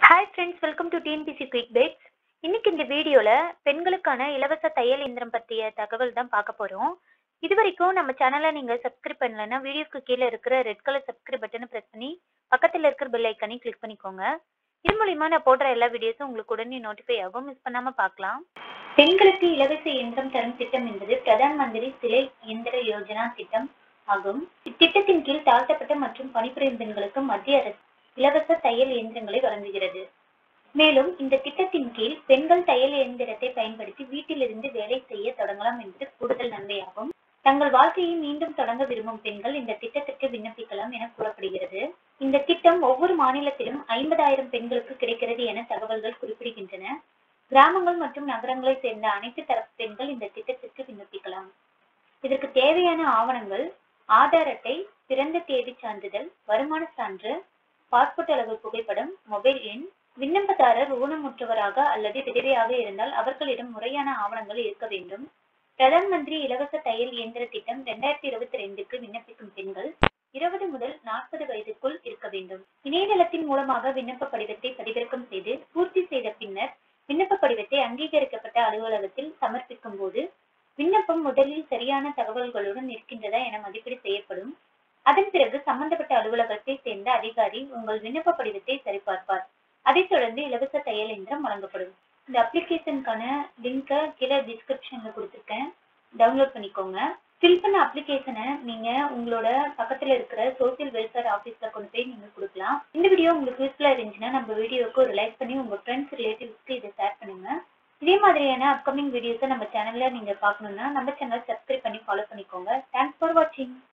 hi friends welcome to TNPSC quick packs இன்னைக்கு இந்த வீடியோவில் பெண்களுக்கான இலவச தையல் இயந்திரம் பற்றிய தகவல் தான் பார்க்க போகிறோம் இது வரைக்கும் நம்ம சேனலை நீங்கள் சப்ஸ்கிரைப் பண்ணலைன்னா வீடியோக்கு கீழே இருக்கிற ரெட் கலர் சப்ஸ்கிரைப் பட்டனை ப்ரெஸ் பண்ணி பக்கத்தில் இருக்கிற பெல் ஐக்கானே கிளிக் பண்ணிக்கோங்க இது மூலிமா நான் போடுற எல்லா வீடியோஸும் உங்களுக்கு உடனே நோட்டிஃபை ஆகும் மிஸ் பண்ணாமல் பார்க்கலாம் பெண்களுக்கு இலவச இயந்திரம் தரும் திட்டம் என்பது பிரதான் மந்திரி சிலை இயந்திர யோஜனா திட்டம் ஆகும் இத்திட்டத்தின் கீழ் தாழ்த்தப்பட்ட மற்றும் பணிபுரியும் பெண்களுக்கு மத்திய அரசு இலவச தையல் இயந்திரங்களை வழங்குகிறது மேலும் இந்த திட்டத்தின் கீழ் பெண்கள் தையல் இயந்திரத்தை பயன்படுத்தி வீட்டிலிருந்து வேலை செய்ய தொடங்கலாம் என்பது கூடுதல் நன்மையாகும் தங்கள் வாழ்க்கையை மீண்டும் தொடங்க விரும்பும் பெண்கள் இந்த திட்டத்திற்கு விண்ணப்பிக்கலாம் என கூறப்படுகிறது இந்த திட்டம் ஒவ்வொரு மாநிலத்திலும் ஐம்பதாயிரம் பெண்களுக்கு கிடைக்கிறது என தகவல்கள் குறிப்பிடுகின்றன கிராமங்கள் மற்றும் நகரங்களை சேர்ந்த அனைத்து தரப்பு பெண்கள் இந்த திட்டத்திற்கு விண்ணப்பிக்கலாம் இதற்கு தேவையான ஆவணங்கள் ஆதார் அட்டை பிறந்த தேதி சான்றிதழ் வருமான சான்று பாஸ்போர்ட் அளவு புகைப்படம் மொபைல் எண் விண்ணப்பதாரர் ஊனமுற்றவராக அல்லது விதவையாக இருந்தால் அவர்களிடம் முறையான ஆவணங்கள் இருக்க வேண்டும் பிரதான் மந்திரி இலவச தையல் இயந்திர திட்டம் இரண்டாயிரத்தி இருபத்தி ரெண்டுக்கு விண்ணப்பிக்கும் பெண்கள் இருபது முதல் நாற்பது வயதுக்குள் இருக்க வேண்டும் இணையதளத்தின் மூலமாக விண்ணப்ப படிவத்தை பதிவிறக்கம் செய்து பூர்த்தி செய்த பின்னர் விண்ணப்ப படிவத்தை அங்கீகரிக்கப்பட்ட அலுவலகத்தில் சமர்ப்பிக்கும் போது விண்ணப்பம் முதலில் சரியான தகவல்களுடன் இருக்கின்றதா என மதிப்பீடு செய்யப்படும் அதன் பிறகு சம்பந்தப்பட்ட அலுவலகத்தை சேர்ந்த அதிகாரி உங்கள் விண்ணப்ப படிவத்தை சரிபார்ப்பார் அதைத் தொடர்ந்து இலவச தையல் இயந்திரம் வழங்கப்படும் இந்த அப்ளிகேஷனுக்கான லிங்கை கீழே டிஸ்கிரிப்ஷன்ல கொடுத்துருக்கேன் டவுன்லோட் பண்ணிக்கோங்க ஃபில் பண்ண அப்ளிகேஷனை நீங்க உங்களோட பக்கத்துல இருக்கிற சோசியல் வெல்ஃபேர் ஆஃபீஸ்ல கொண்டு போய் நீங்க கொடுக்கலாம் இந்த வீடியோ உங்களுக்கு யூஸ்ஃபுல்லா இருந்துச்சுன்னா நம்ம வீடியோக்கு ஒரு லைக் பண்ணி உங்க ஃப்ரெண்ட்ஸ் ரிலேட்டிவ்ஸ்க்கு இதை ஷேர் பண்ணுங்க இதே மாதிரியான அப்கமிங் வீடியோஸை நம்ம சேனல்ல நீங்க பார்க்கணும்னா நம்ம சேனல் சப்ஸ்கிரைப் பண்ணி ஃபாலோ பண்ணிக்கோங்க தேங்க்ஸ் ஃபார் வாட்சிங்